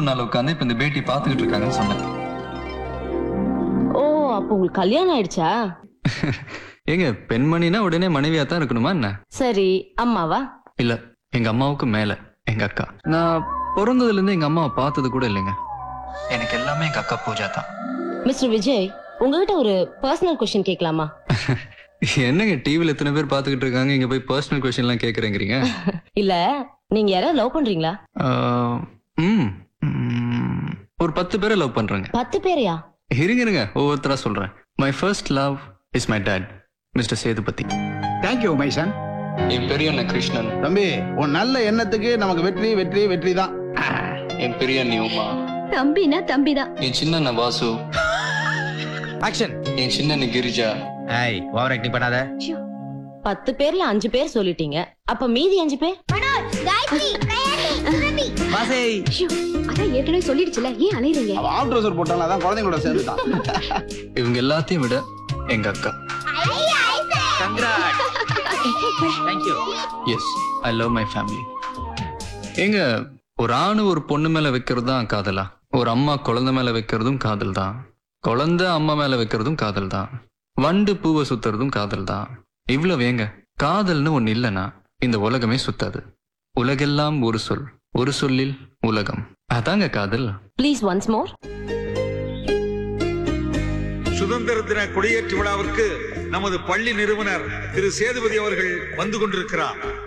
முன்னால உட்காந்து இப்ப இந்த பேட்டி பாத்துக்கிட்டு இருக்காங்கன்னு சொன்னேன் ஓ அப்போ உங்களுக்கு கல்யாணம் ஆயிடுச்சா ஏங்க பெண்மணினா உடனே மனைவியா தான் இருக்கணுமா என்ன சரி அம்மாவா இல்ல எங்க அம்மாவுக்கு மேல எங்க அக்கா நான் பிறந்ததுல இருந்து எங்க அம்மாவை பார்த்தது கூட இல்லைங்க எனக்கு எல்லாமே எங்க அக்கா பூஜா தான் மிஸ்டர் விஜய் உங்ககிட்ட ஒரு பர்சனல் கொஸ்டின் கேட்கலாமா என்னங்க டிவில எத்தனை பேர் பாத்துக்கிட்டு இருக்காங்க இங்க போய் பர்சனல் கொஸ்டின் எல்லாம் கேக்குறேங்கிறீங்க இல்ல நீங்க யாராவது லவ் பண்றீங்களா ஆஹ், ம், ம், ஒரு பத்து பேரை லவ் பண்றேங்க பத்து பேரையா இருங்க இருங்க ஒவ்வொருத்தரா சொல்றேன் my first love is my dad mister Sethupathi thank you my son என் பெரிய அண்ணன் கிருஷ்ணன் தம்பி உன் நல்ல எண்ணத்துக்கு நமக்கு வெற்றி வெற்றி வெற்றி தான் என் பெரிய அண்ணி உமா தம்பினா தம்பிதான் என் சின்ன அண்ணன் வாசு ஆக்ஷன் என் சின்ன அண்ணி கிரிஜா ஏய் ஓவர் ஆக்டிங் பண்ணாத பத்து பேர்ல அஞ்சு பேர் சொல்லிட்டீங்க அப்ப மீதி அஞ்சு பேர் வாசே ஐயோ, அதான் ஏற்கனவே சொல்லிடுச்சுல ஏன் அலையுறீங்க அவன் ஆஃப் ட்ரௌசர் போட்டாலும் அதான் குழந்தைங்களோட சேர்ந்துட்டான் இவங்க எல்லாத்தையும் விட எங்க அக்கா congrats thank you yes I love my family ஏங்க ஒரு ஆணு ஒரு பொண்ணு மேல வைக்கிறது தான் காதலா ஒரு அம்மா குழந்தை மேல வைக்கிறதும் காதல் தான் குழந்தை அம்மா மேல வைக்கிறதும் காதல் தான் வண்டு பூவை சுத்துறதும் காதல் தான் இவ்வளவு ஏங்க காதல்னு ஒண்ணு இல்லைன்னா இந்த உலகமே சுத்தாது உலகெல்லாம் ஒரு சொல் ஒரு சொல்லில் உலகம் அதாங்க காதல் ப்ளீஸ் ஒன்ஸ் மோர் சுதந்திர தின கொடியேற்று விழாவிற்கு நமது பள்ளி நிறுவனர் திரு சேதுபதி அவர்கள் வந்து கொண்டிருக்கிறார்